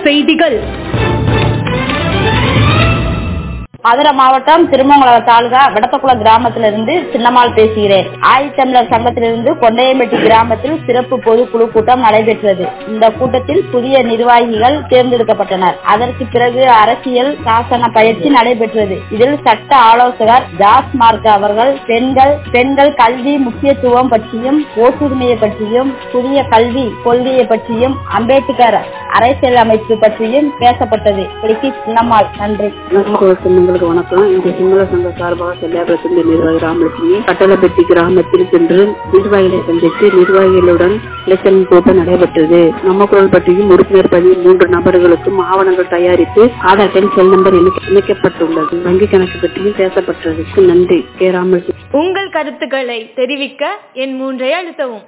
செய்திகள் மதுரை மாவட்டம் திருமங்கலம் தாலுகா வடத்தக்குளம் கிராமத்திலிருந்து சின்னம்மாள் பேசுகிறேன் ஆதித்தமிழர் சங்கத்திலிருந்து கொண்டையம்பட்டி கிராமத்தில் சிறப்பு பொதுக்குழு கூட்டம் நடைபெற்றது இந்த கூட்டத்தில் புதிய நிர்வாகிகள் தேர்ந்தெடுக்கப்பட்டனர் அதற்கு பிறகு அரசியல் சாசன பயிற்சி நடைபெற்றது இதில் சட்ட ஆலோசகர் ஜாஸ் மார்க் அவர்கள் பெண்கள் பெண்கள் கல்வி முக்கியத்துவம் பற்றியும் ஓட்டுரிமையை பற்றியும் புதிய கல்வி கொள்கையை பற்றியும் அம்பேத்கர் அரசியல் அமைப்பு பற்றியும் பேசப்பட்டது இப்படிக்கு சின்னம்மாள் நன்றி நமக்கு சொந்தங்களுக்கு வணக்கம் இந்த சிங்கள சங்க சார்பாக செல்லாபுரத்தின் நிர்வாகி ராமலட்சுமி கட்டளப்பட்டி கிராமத்தில் சென்று நிர்வாகிகளை சந்தித்து நிர்வாகிகளுடன் எலெக்ஷன் கூட்டம் நடைபெற்றது நம்ம குரல் பற்றியும் உறுப்பினர் பதிவு மூன்று நபர்களுக்கும் ஆவணங்கள் தயாரித்து ஆதார் எண் செல் நம்பர் இணைக்க- இணைக்கப்பட்டுள்ளது வங்கி கணக்கு பற்றியும் பேசப்பட்டது நன்றி கே ராமலட்சுமி உங்கள் கருத்துக்களை தெரிவிக்க என் மூன்றை அழுத்தவும்